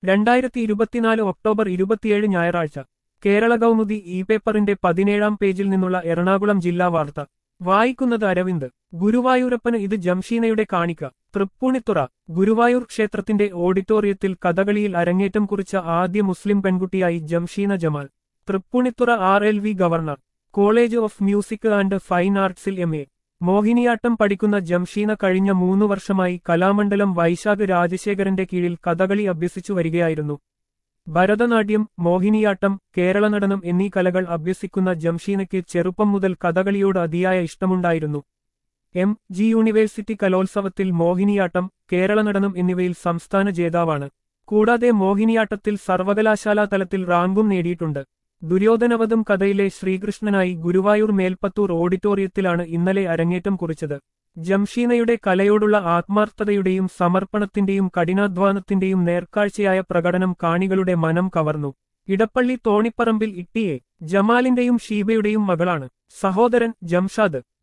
രണ്ടായിരത്തി ഇരുപത്തിനാല് ഒക്ടോബർ ഇരുപത്തിയേഴ് ഞായറാഴ്ച കേരള കൗമുദി ഇ പേപ്പറിന്റെ പതിനേഴാം പേജിൽ നിന്നുള്ള എറണാകുളം ജില്ലാ വാർത്ത വായിക്കുന്നത് അരവിന്ദ് ഗുരുവായൂരപ്പന് ഇത് ജംഷീനയുടെ കാണിക്ക തൃപ്പൂണിത്തുറ ഗുരുവായൂർ ക്ഷേത്രത്തിന്റെ ഓഡിറ്റോറിയത്തിൽ കഥകളിയിൽ അരങ്ങേറ്റം കുറിച്ച ആദ്യ മുസ്ലിം പെൺകുട്ടിയായി Jamsheena Jamal Thrippunithura R L V government college of music and fine ആർട്സിൽ എം എ മോഹിനിയാട്ടം പഠിക്കുന്ന ജംഷീന കഴിഞ്ഞ മൂന്നു വർഷമായി കലാമണ്ഡലം വൈശാഖ് രാജശേഖരന്റെ കീഴിൽ കഥകളി അഭ്യസിച്ചു വരികയായിരുന്നു ഭരതനാട്യം മോഹിനിയാട്ടം കേരളനടനം എന്നീ കലകൾ അഭ്യസിക്കുന്ന ജംഷീനയ്ക്ക് ചെറുപ്പം മുതൽ കഥകളിയോട് അതിയായ ഇഷ്ടമുണ്ടായിരുന്നു എം ജി യൂണിവേഴ്സിറ്റി കലോത്സവത്തിൽ മോഹിനിയാട്ടം കേരളനടനം എന്നിവയിൽ സംസ്ഥാന ജേതാവാണ് കൂടാതെ മോഹിനിയാട്ടത്തിൽ സർവകലാശാലാ തലത്തിൽ റാങ്കും നേടിയിട്ടുണ്ട് ദുര്യോധനവധം കഥയിലെ ശ്രീകൃഷ്ണനായി ഗുരുവായൂർ മേൽപ്പത്തൂർ ഓഡിറ്റോറിയത്തിലാണ് ഇന്നലെ അരങ്ങേറ്റം കുറിച്ചത് ജംഷീനയുടെ കലയോടുള്ള ആത്മാർത്ഥതയുടെയും സമർപ്പണത്തിന്റെയും കഠിനാധ്വാനത്തിന്റെയും നേർക്കാഴ്ചയായ പ്രകടനം കാണികളുടെ മനം കവർന്നു ഇടപ്പള്ളി തോണിപ്പറമ്പിൽ ഇട്ടിയെ ജമാലിന്റെയും ഷീബയുടെയും മകളാണ് സഹോദരൻ ജംഷാദ്